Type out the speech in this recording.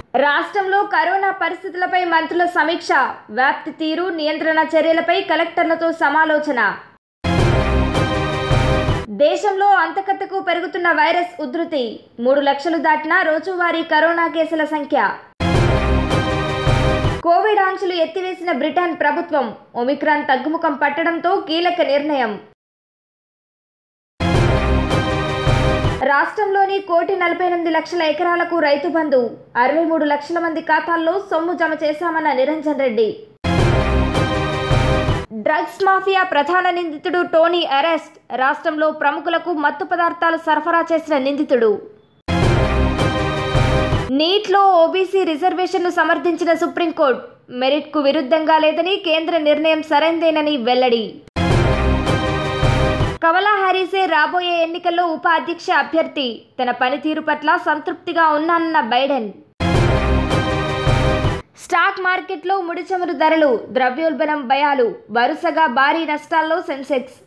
రాష్ట్రంలో కరోనా పరిస్థితులపై మంత్రుల సమీక్ష వ్యాప్తి తీరు నియంత్రణ చర్యలపై కలెక్టర్లతో సమాలోచన దేశంలో అంతకత్తకు పెరుగుతున్న వైరస్ ఉధృతి మూడు లక్షలు దాటిన రోజువారీ కరోనా కేసుల సంఖ్య కోవిడ్ ఆంక్షలు ఎత్తివేసిన బ్రిటన్ ప్రభుత్వం ఒమిక్రాన్ తగ్గుముఖం పట్టడంతో కీలక నిర్ణయం రాష్ట్రంలోని కోటి నలభై ఎనిమిది లక్షల ఎకరాలకు రైతు బంధు అరవై మూడు లక్షల మంది ఖాతాల్లో సొమ్ము జమ చేశామన్న నిరంజన్ రెడ్డి డ్రగ్స్ మాఫియా ప్రధాన నిందితుడు టోనీ అరెస్ట్ రాష్ట్రంలో ప్రముఖులకు మత్తు పదార్థాలు సరఫరా చేసిన నిందితుడు నీట్లో ఓబీసీ రిజర్వేషన్ను సమర్థించిన సుప్రీంకోర్టు మెరిట్కు విరుద్ధంగా లేదని కేంద్ర నిర్ణయం సరైందేనని వెల్లడి కమలా హ్యారీసే రాబోయే ఎన్నికల్లో ఉప అధ్యక్ష అభ్యర్థి తన పనితీరు పట్ల సంతృప్తిగా ఉన్నానన్న బైడెన్ స్టాక్ మార్కెట్లో ముడిచమురు ధరలు ద్రవ్యోల్బణం భయాలు వరుసగా భారీ నష్టాల్లో సెన్సెక్స్